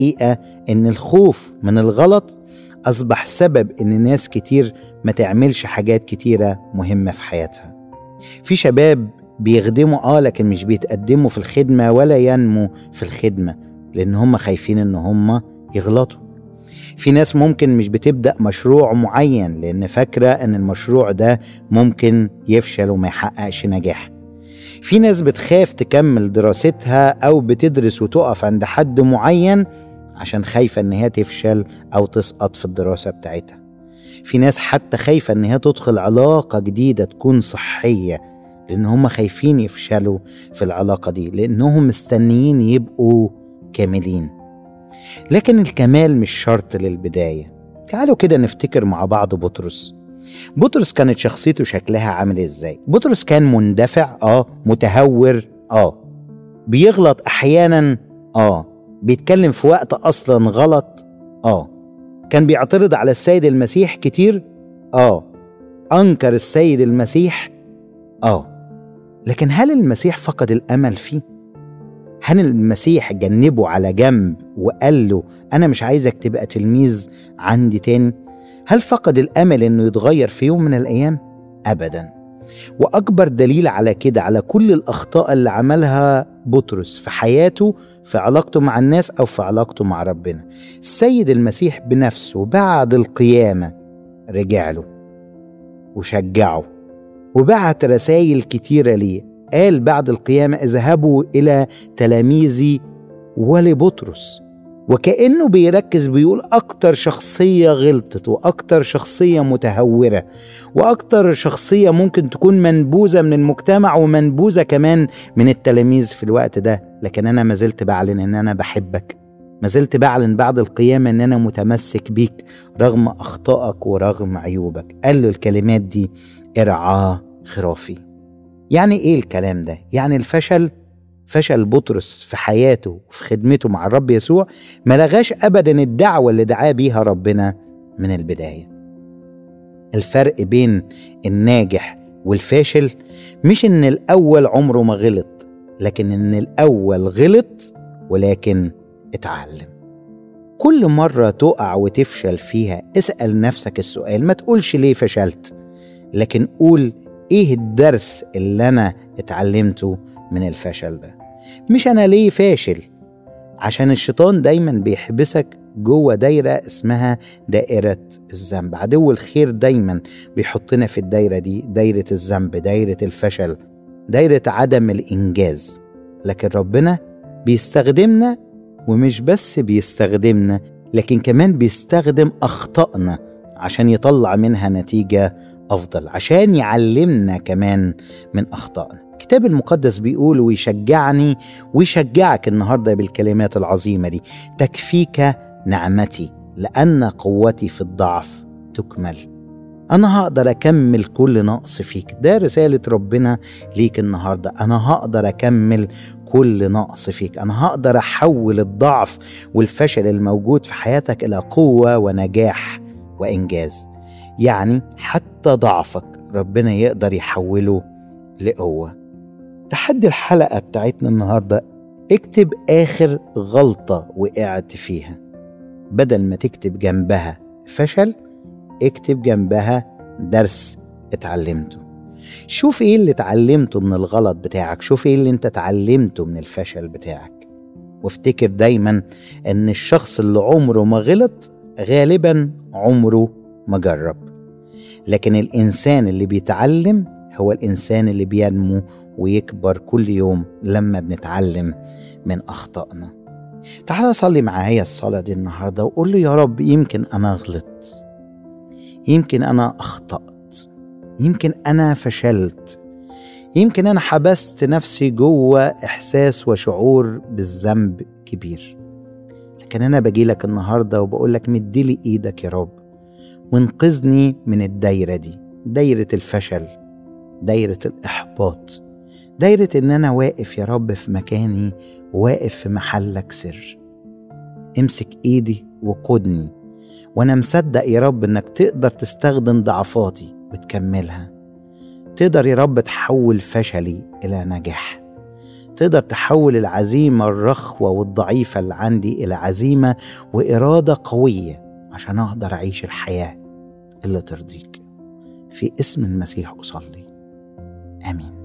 الحقيقة إن الخوف من الغلط أصبح سبب إن ناس كتير ما تعملش حاجات كتيرة مهمة في حياتها في شباب بيخدموا آه لكن مش بيتقدموا في الخدمة ولا ينموا في الخدمة لأن هم خايفين إن هم يغلطوا في ناس ممكن مش بتبدأ مشروع معين لأن فاكرة إن المشروع ده ممكن يفشل وما يحققش نجاح في ناس بتخاف تكمل دراستها أو بتدرس وتقف عند حد معين عشان خايفة إن هي تفشل أو تسقط في الدراسة بتاعتها في ناس حتى خايفة إن هي تدخل علاقة جديدة تكون صحية لأن هم خايفين يفشلوا في العلاقة دي لأنهم مستنيين يبقوا كاملين لكن الكمال مش شرط للبداية تعالوا كده نفتكر مع بعض بطرس بطرس كانت شخصيته شكلها عامل ازاي بطرس كان مندفع اه متهور اه بيغلط احيانا اه بيتكلم في وقت اصلا غلط اه كان بيعترض على السيد المسيح كتير اه انكر السيد المسيح اه لكن هل المسيح فقد الامل فيه هل المسيح جنبه على جنب وقال له انا مش عايزك تبقى تلميذ عندي تاني هل فقد الامل انه يتغير في يوم من الايام ابدا واكبر دليل على كده على كل الاخطاء اللي عملها بطرس في حياته في علاقته مع الناس او في علاقته مع ربنا السيد المسيح بنفسه بعد القيامه رجع له وشجعه وبعت رسائل كتيره ليه قال بعد القيامه اذهبوا الى تلاميذي ولبطرس وكأنه بيركز بيقول أكتر شخصية غلطت وأكتر شخصية متهورة وأكتر شخصية ممكن تكون منبوذة من المجتمع ومنبوذة كمان من التلاميذ في الوقت ده لكن أنا ما زلت بعلن إن أنا بحبك ما زلت بعلن بعد القيامة إن أنا متمسك بيك رغم أخطائك ورغم عيوبك قال له الكلمات دي ارعى خرافي يعني إيه الكلام ده؟ يعني الفشل فشل بطرس في حياته وفي خدمته مع الرب يسوع ما لغاش ابدا الدعوه اللي دعاه بيها ربنا من البدايه الفرق بين الناجح والفاشل مش ان الاول عمره ما غلط لكن ان الاول غلط ولكن اتعلم كل مره تقع وتفشل فيها اسال نفسك السؤال ما تقولش ليه فشلت لكن قول ايه الدرس اللي انا اتعلمته من الفشل ده مش انا ليه فاشل عشان الشيطان دايما بيحبسك جوه دايرة اسمها دائرة الذنب عدو الخير دايما بيحطنا في الدايرة دي دايرة الذنب دايرة الفشل دايرة عدم الإنجاز لكن ربنا بيستخدمنا ومش بس بيستخدمنا لكن كمان بيستخدم أخطائنا عشان يطلع منها نتيجة أفضل عشان يعلمنا كمان من أخطائنا الكتاب المقدس بيقول ويشجعني ويشجعك النهارده بالكلمات العظيمه دي تكفيك نعمتي لان قوتي في الضعف تكمل انا هقدر اكمل كل نقص فيك ده رساله ربنا ليك النهارده انا هقدر اكمل كل نقص فيك انا هقدر احول الضعف والفشل الموجود في حياتك الى قوه ونجاح وانجاز يعني حتى ضعفك ربنا يقدر يحوله لقوه تحدي الحلقة بتاعتنا النهاردة اكتب آخر غلطة وقعت فيها بدل ما تكتب جنبها فشل اكتب جنبها درس اتعلمته شوف ايه اللي اتعلمته من الغلط بتاعك شوف ايه اللي انت اتعلمته من الفشل بتاعك وافتكر دايما ان الشخص اللي عمره ما غلط غالبا عمره ما جرب لكن الانسان اللي بيتعلم هو الانسان اللي بينمو ويكبر كل يوم لما بنتعلم من اخطائنا تعال صلي معايا الصلاه دي النهارده وقول له يا رب يمكن انا غلطت يمكن انا اخطات يمكن انا فشلت يمكن انا حبست نفسي جوه احساس وشعور بالذنب كبير لكن انا باجي لك النهارده وبقول لك مديلي ايدك يا رب وانقذني من الدايره دي دايره الفشل دايره الاحباط دايره ان انا واقف يا رب في مكاني واقف في محلك سر امسك ايدي وقودني وانا مصدق يا رب انك تقدر تستخدم ضعفاتي وتكملها تقدر يا رب تحول فشلي الى نجاح تقدر تحول العزيمة الرخوة والضعيفة اللي عندي إلى عزيمة وإرادة قوية عشان أقدر أعيش الحياة اللي ترضيك في اسم المسيح أصلي آمين